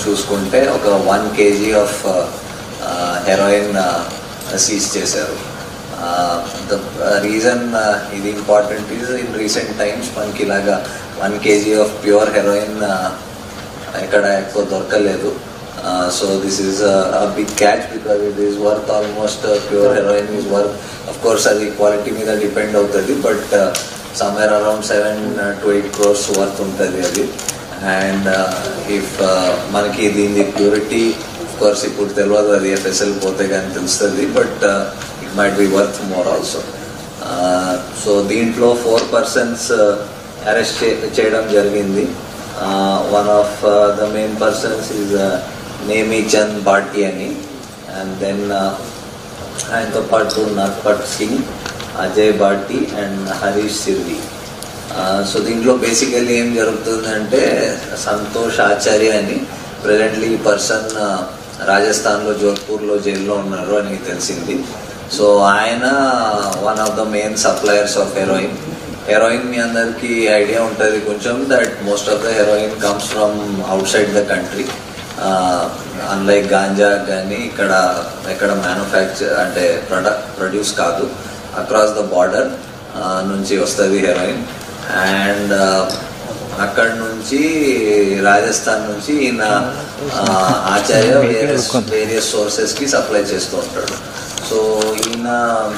చూసుకుంటే ఒక one kg of heroin seize చేశారు ద రీజన్ ఇది important is in recent times మనకి ఇలాగా one kg of pure heroin ఎక్కడ ఎక్కువ దొరకలేదు so this is big catch because it is worth almost pure heroin is worth of course అది quality మీద depend అవుతుంది but somewhere around seven to eight crores worth ఉంటుంది అది అండ్ ఇఫ్ మనకి దీని ప్యూరిటీ కోర్స్ ఇప్పుడు తెలియదు అది ఎఫ్ఎస్ఎల్ పోతే కానీ తెలుస్తుంది but it might be worth more also so దీంట్లో ఫోర్ పర్సన్స్ అరెస్ట్ చేయడం జరిగింది one of the main persons is Nemi Chand Bhati అని అండ్ దెన్ ఆయనతో పాటు నర్పట్ సింగ్ అజయ్ బాటి అండ్ హరీష్ సిర్వి సో దీంట్లో బేసికల్లీ ఏం జరుగుతుందంటే సంతోష్ ఆచార్య అని ప్రజెంట్లీ ఈ పర్సన్ రాజస్థాన్లో జోధ్పూర్లో జైల్లో ఉన్నారు అని తెలిసింది సో ఆయన one of the main suppliers of heroin heroin మీ అందరికి ఐడియా ఉంటుంది కొంచెం that most of the heroin comes from outside the country unlike ganja కానీ ఇక్కడ ఎక్కడ మ్యానుఫ్యాక్చర్ అంటే ప్రొడక్ట్ ప్రొడ్యూస్ కాదు అక్రాస్ ద బార్డర్ నుంచి వస్తుంది హెరోయిన్ అండ్ అక్కడ నుంచి రాజస్థాన్ నుంచి ఈయన ఆచార్య వేరియస్ వేరియస్ సోర్సెస్కి సప్లై చేస్తూ ఉంటాడు సో ఈయన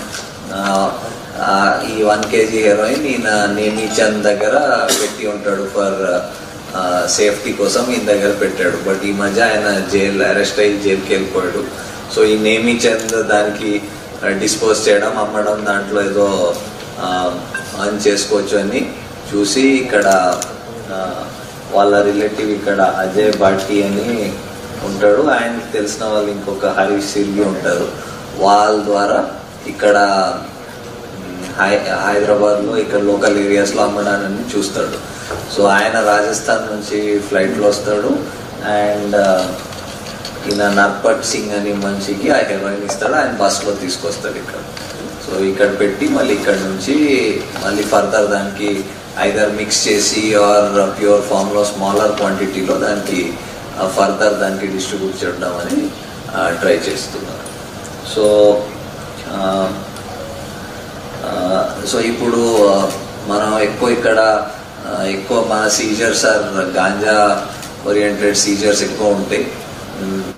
ఈ వన్ కేజీ హెరోయిన్ ఈయన నేమీచంద్ దగ్గర పెట్టి ఉంటాడు ఫర్ సేఫ్టీ కోసం ఈయన దగ్గర పెట్టాడు బట్ ఈ మధ్య ఆయన జైలు అరెస్ట్ అయ్యి జైలుకి వెళ్ళిపోయాడు సో ఈ నేమీచంద్ దానికి డిస్పోజ్ చేయడం అమ్మడం దాంట్లో ఏదో ఆన్ చేసుకోవచ్చు అని చూసి ఇక్కడ వాళ్ళ రిలేటివ్ ఇక్కడ అజయ్ బాటి అని ఉంటాడు ఆయనకి తెలిసిన వాళ్ళు ఇంకొక హరీష్ సిర్గి ఉంటారు వాళ్ళ ద్వారా ఇక్కడ హై హైదరాబాద్లో ఇక్కడ లోకల్ ఏరియాస్లో అమ్మడాన్ని చూస్తాడు సో ఆయన రాజస్థాన్ నుంచి ఫ్లైట్లో వస్తాడు అండ్ ఈయన నర్పట్ సింగ్ అని మనిషికి ఆ హెరోయిన్ ఇస్తాడు ఆయన బస్లో తీసుకొస్తాడు ఇక్కడ సో ఇక్కడ పెట్టి మళ్ళీ ఇక్కడ నుంచి మళ్ళీ ఫర్దర్ దానికి ఐదర్ మిక్స్ చేసి ఆర్ ప్యూర్ ఫామ్లో స్మాలర్ క్వాంటిటీలో దానికి ఫర్దర్ దానికి డిస్ట్రిబ్యూట్ చేయడం అని ట్రై చేస్తున్నారు సో సో ఇప్పుడు మనం ఎక్కువ ఇక్కడ ఎక్కువ మన seizures or ganja oriented seizures ఎక్కువ ఉంటాయి